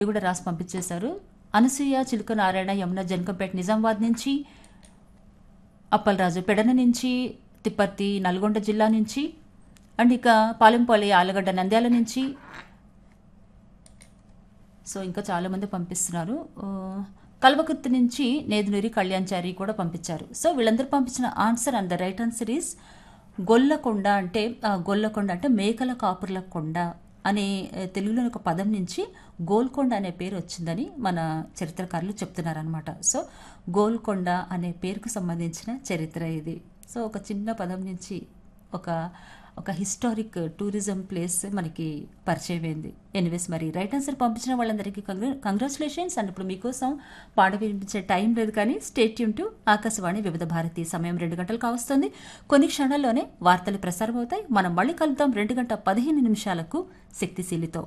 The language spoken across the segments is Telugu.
ఇవి కూడా రాసి పంపించేశారు అనసూయ చిలుక నారాయణ యమున జనకంపేట నిజామాబాద్ నుంచి అప్పలరాజు పెడన నుంచి తిప్పర్తి నల్గొండ జిల్లా నుంచి అండ్ ఇక పాలెంపల్లి ఆలగడ్డ నంద్యాల నుంచి సో ఇంకా చాలామంది పంపిస్తున్నారు ఆ, కల్వకుర్తి నుంచి నేదునూరి కళ్యాణ్చారి కూడా పంపించారు సో వీళ్ళందరూ పంపించిన answer and the right answer is Golconda అంటే ఆ, గొల్లకొండ అంటే మేకల కాపుర్ల కొండ అనే ఆ, తెలుగులోని ఒక పదం నుంచి గోల్కొండ అనే పేరు వచ్చిందని మన చరిత్రకారులు చెప్తున్నారనమాట సో గోల్కొండ అనే పేరుకు సంబంధించిన చరిత్ర ఇది సో ఒక చిన్న పదం నుంచి ఒక ఒక హిస్టారిక్ టూరిజం ప్లేస్ మనకి పరిచయం అయింది ఎనీవేస్ మరి రైట్ ఆన్సర్ పంపించిన వాళ్ళందరికీ కంగ్రాచులేషన్స్ అండ్ ఇప్పుడు మీకోసం పాట వినిపించే టైం లేదు కానీ స్టేట్ యూన్ టు ఆకాశవాణి వివిధ భారతి సమయం రెండు గంటలు కావస్తుంది కొన్ని క్షణాల్లోనే వార్తలు ప్రసారం అవుతాయి మనం మళ్ళీ కలుద్దాం రెండు గంట పదిహేను నిమిషాలకు శక్తిశీలితో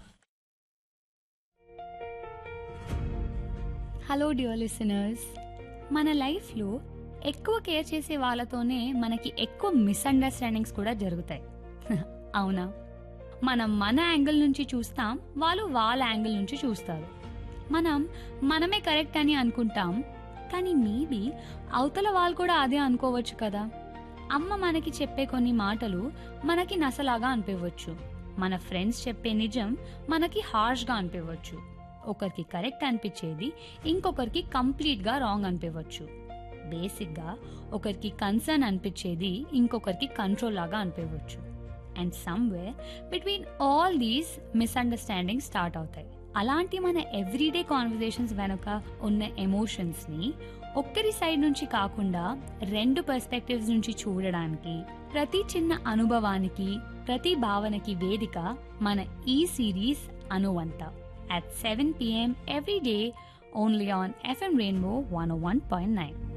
హలో డియర్ లిసనర్స్ మన లైఫ్లో ఎక్కువ కేర్ చేసే వాళ్ళతోనే మనకి ఎక్కువ మిస్అండర్స్టాండింగ్స్ కూడా జరుగుతాయి అవునా మనం మన యాంగిల్ నుంచి చూస్తాం వాళ్ళు వాళ్ళ యాంగిల్ నుంచి చూస్తారు మనం మనమే కరెక్ట్ అని అనుకుంటాం కానీ మేబీ అవతల వాళ్ళు కూడా అదే అనుకోవచ్చు కదా అమ్మ మనకి చెప్పే కొన్ని మాటలు మనకి నసలాగా అనిపించవచ్చు మన ఫ్రెండ్స్ చెప్పే నిజం మనకి హార్ష్గా అనిపించవచ్చు ఒకరికి కరెక్ట్ అనిపించేది ఇంకొకరికి కంప్లీట్గా రాంగ్ అనిపించవచ్చు బేసిక్గా ఒకరికి కన్సర్న్ అనిపించేది ఇంకొకరికి కంట్రోల్ లాగా అనిపించవచ్చు and somewhere between all these misunderstanding start అవుతాయి అలాంటి మన ఎవ్రీడే కాన్వర్జేషన్స్ వెనుక ఉన్న ఎమోషన్స్ని ఒక్కరి సైడ్ నుంచి కాకుండా రెండు పర్స్పెక్టివ్స్ నుంచి చూడడానికి ప్రతి చిన్న అనుభవానికి ప్రతి భావనకి వేదిక మన ఈ సిరీస్ అనువంత at 7 p.m. every day only on FM Rainbow 101.9.